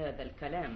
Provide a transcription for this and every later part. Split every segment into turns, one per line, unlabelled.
هذا الكلام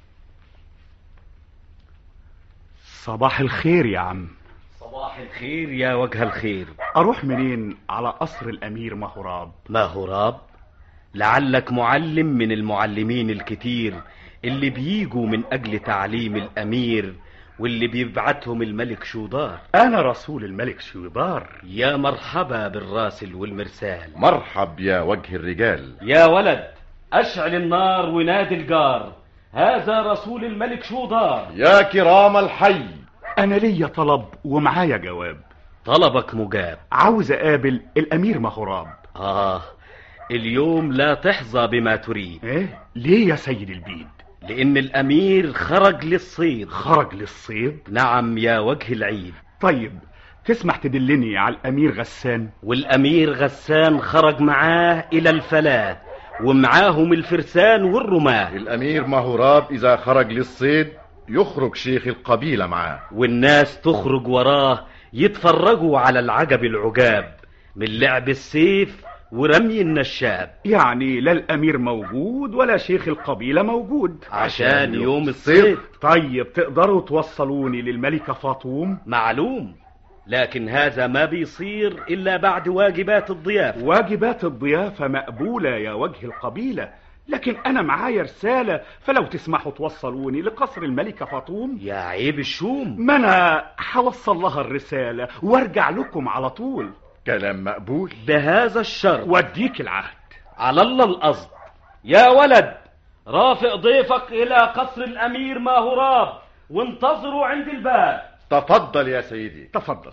صباح الخير يا عم
صباح الخير يا وجه الخير
اروح منين على قصر الامير مهراب
مهراب لعلك معلم من المعلمين الكتير اللي بيجوا من اجل تعليم الامير واللي بيبعتهم الملك شودار
انا رسول الملك شودار
يا مرحبا بالراسل والمرسال
مرحب يا وجه الرجال
يا ولد اشعل النار ونادي الجار هذا رسول الملك شودار
يا كرام الحي
انا ليا طلب ومعايا جواب
طلبك مجاب
عاوز اقابل الامير مهراب
اه اليوم لا تحظى بما تريد
ايه ليه يا سيد البيد
لان الامير خرج للصيد
خرج للصيد
نعم يا وجه العيد
طيب تسمح تدلني على الامير غسان
والامير غسان خرج معاه الى الفلاة ومعاهم الفرسان والرماة
الامير مهراب اذا خرج للصيد يخرج شيخ القبيلة معاه
والناس تخرج وراه يتفرجوا على العجب العجاب من لعب السيف ورمي النشاب
يعني لا الامير موجود ولا شيخ القبيله موجود
عشان يوم الصيد
طيب تقدروا توصلوني للملكه فاطوم
معلوم لكن هذا ما بيصير الا بعد واجبات الضيافه
واجبات الضيافه مقبوله يا وجه القبيله لكن انا معايا رساله فلو تسمحوا توصلوني لقصر الملكه فاطوم
يا عيب الشوم
ما انا هوصل لها الرساله وارجع لكم على طول
كلام مقبول
بهذا الشرط
واديك العهد
على الله القصد يا ولد رافق ضيفك الى قصر الامير ماهوراب وانتظروا عند الباب
تفضل يا سيدي
تفضل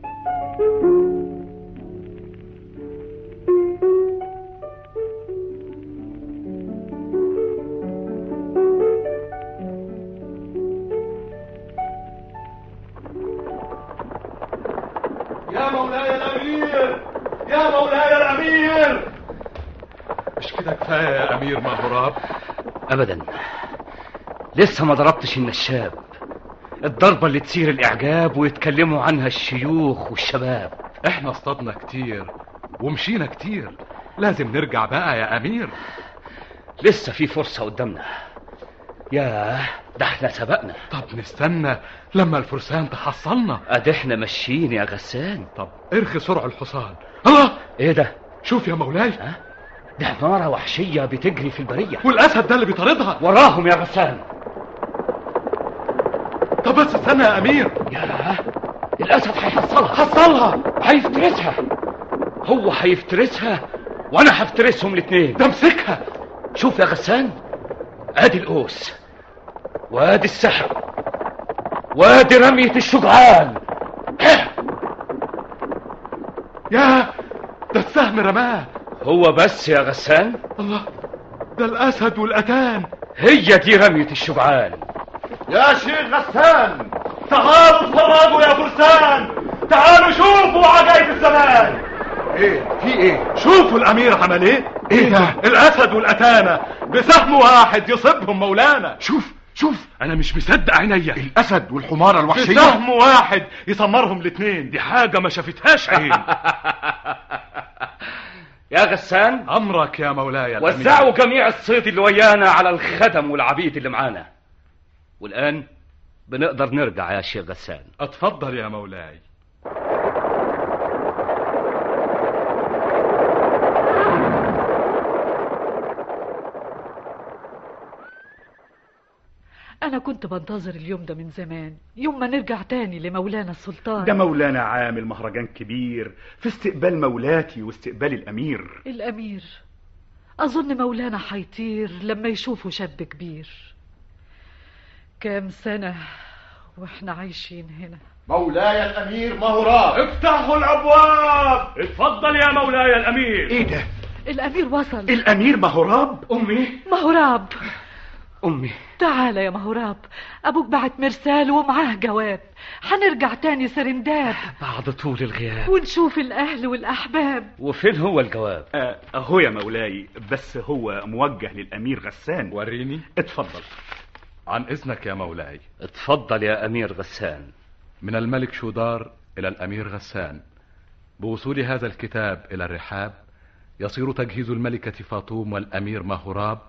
يا مولاي الامير يا مولاي الامير
مش كده كفايه يا امير مهراب
ابدا لسه ما ضربتش النشاب الضربة اللي تثير الإعجاب ويتكلموا عنها الشيوخ والشباب
احنا اصطادنا كتير ومشينا كتير لازم نرجع بقى يا أمير
لسه في فرصة قدامنا ياه ده احنا سبقنا
طب نستنى لما الفرسان تحصلنا
ادي احنا ماشيين يا غسان
طب ارخي سرع الحصان الله
ايه ده
شوف يا مولاي
ها ده حمارة وحشية بتجري في البرية
والأسد ده اللي بيطاردها
وراهم يا غسان
طب بس استنى يا أمير
ياه الأسد هيحصلها
حصلها
هيفترسها هو هيفترسها وانا هفترسهم الاتنين
ده امسكها
شوف يا غسان ادي القوس وادي السحب وادي رمية الشجعان
يا ده السهم رماه
هو بس يا غسان
الله ده الأسد والأتان
هي دي رمية الشجعان
يا شيخ غسان تعالوا اتفرجوا يا فرسان تعالوا شوفوا عجائب الزمان
ايه في ايه شوفوا الامير عمل ايه ايه ده الاسد والاتانه بسهم واحد يصيبهم مولانا
شوف شوف
انا مش مصدق عينيا
الاسد والحمارة الوحشية
بسهم واحد يسمرهم الاتنين دي حاجه ما شافتهاش عين
يا غسان
امرك يا مولاي الأمير.
وزعوا جميع الصيد اللي ويانا على الخدم والعبيد اللي معانا والآن بنقدر نرجع يا شيخ غسان
اتفضل يا مولاي
أنا كنت بنتظر اليوم ده من زمان يوم ما نرجع تاني لمولانا السلطان
ده مولانا عامل مهرجان كبير في استقبال مولاتي واستقبال الأمير
الأمير أظن مولانا حيطير لما يشوفه شاب كبير كام سنة وإحنا عايشين هنا
مولاي الامير مهراب
افتحوا الابواب اتفضل يا مولاي الامير
ايه ده
الأمير وصل
الأمير مهراب
أمي
مهراب
أمي
تعال يا مهراب أبوك بعت مرسال ومعاه جواب هنرجع تاني سرنداب
بعد طول الغياب
ونشوف الأهل والأحباب
وفين هو الجواب
آه، اهو يا مولاي بس هو موجه للأمير غسان
وريني
اتفضل
عن اذنك يا مولاي
اتفضل يا أمير غسان
من الملك شودار الى الامير غسان بوصول هذا الكتاب الى الرحاب يصير تجهيز الملكه فاطوم والامير مهراب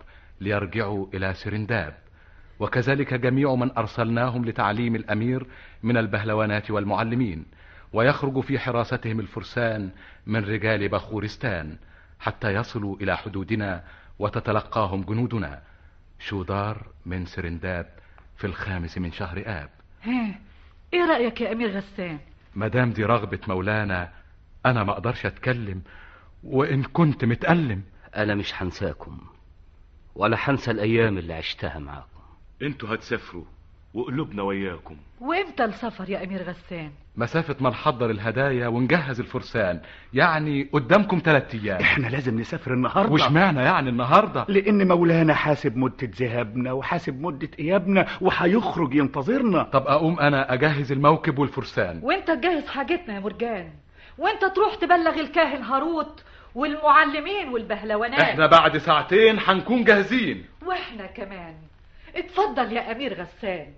ليرجعوا إلى سرنداب وكذلك جميع من أرسلناهم لتعليم الأمير من البهلوانات والمعلمين ويخرج في حراستهم الفرسان من رجال بخورستان حتى يصلوا إلى حدودنا وتتلقاهم جنودنا شودار من سرنداب في الخامس من شهر آب
ها ايه رأيك يا امير غسان
مدام دي رغبة مولانا أنا ما أقدرش أتكلم وإن كنت متألم
أنا مش هنساكم ولا هنسى الأيام اللي عشتها معاكم
انتوا هتسافروا وقلوبنا وياكم
وامتى السفر يا امير غسان
مسافة ما نحضر الهدايا ونجهز الفرسان يعني قدامكم ثلاثة أيام
احنا لازم نسافر النهارده
وش معنى يعني النهاردة
لان مولانا حاسب مدة ذهابنا وحاسب مدة ايابنا وهيخرج ينتظرنا
طب أقوم أنا أجهز الموكب والفرسان
وانت تجهز حاجتنا يا مرجان وانت تروح تبلغ الكاهن هاروت والمعلمين والبهلوانات
احنا بعد ساعتين هنكون جاهزين
واحنا كمان اتفضل يا امير غسان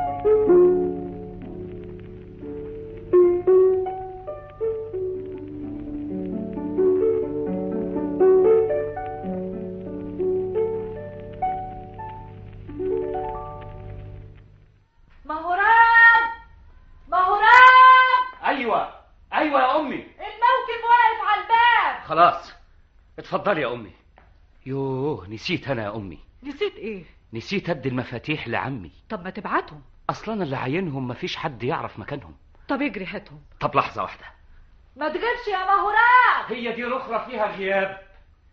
مهران مهران
أيوة أيوة يا أمي
الموكب واقف على الباب
خلاص اتفضلي يا أمي يوه نسيت أنا يا أمي
نسيت ايه
نسيت أدي المفاتيح لعمي
طب ما تبعتهم
أصلا اللي عاينهم مفيش حد يعرف مكانهم
طب اجري هاتهم
طب لحظة واحدة
ما تغيبش يا مهران
هي دي رخرة فيها غياب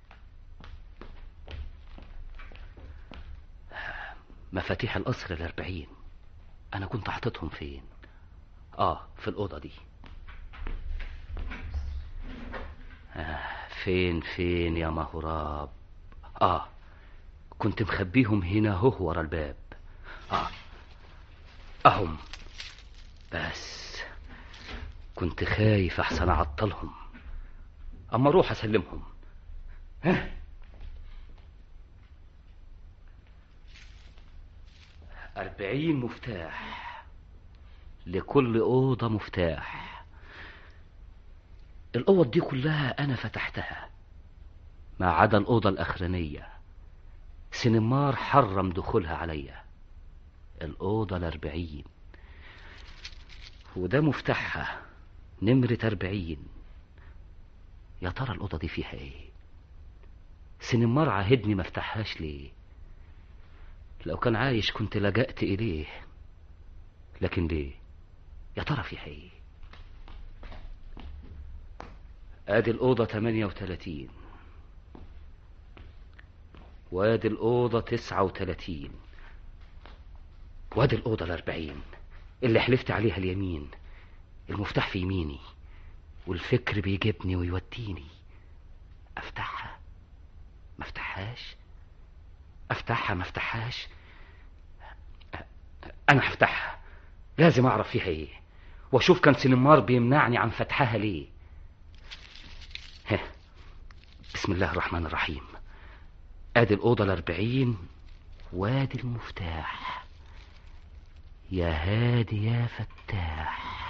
مفاتيح القصر الأربعين أنا كنت حاططهم فين؟ آه في الأوضة دي آه فين فين يا مهراب آه كنت مخبيهم هنا هو ورا الباب آه أهم بس كنت خايف أحسن أعطلهم أما أروح أسلمهم ها أربعين مفتاح لكل أوضة مفتاح الأوض دي كلها أنا فتحتها ما عدا الأوضة الأخرانية سينمار حرم دخولها عليا الأوضة الأربعين وده مفتاحها نمرة أربعين يا ترى الأوضة دي فيها إيه سينمار عاهدني ما افتحهاش ليه لو كان عايش كنت لجأت إليه لكن ليه يا ترى فيها إيه ادي الأوضة 38 وادي الأوضة 39 وادي الأوضة الأربعين اللي حلفت عليها اليمين المفتاح في يميني والفكر بيجيبني ويوديني افتحها ما افتحهاش افتحها ما افتحهاش انا هفتحها لازم اعرف فيها ايه واشوف كان سينمار بيمنعني عن فتحها ليه ها بسم الله الرحمن الرحيم ادي الاوضه الاربعين وادي المفتاح يا هادي يا فتاح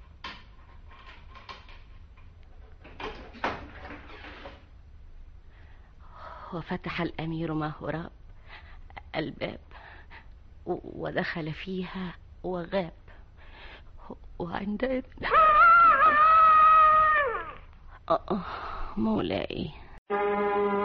وفتح الأمير مهراب الباب و- ودخل فيها وغاب وعندئذ آه، مولاي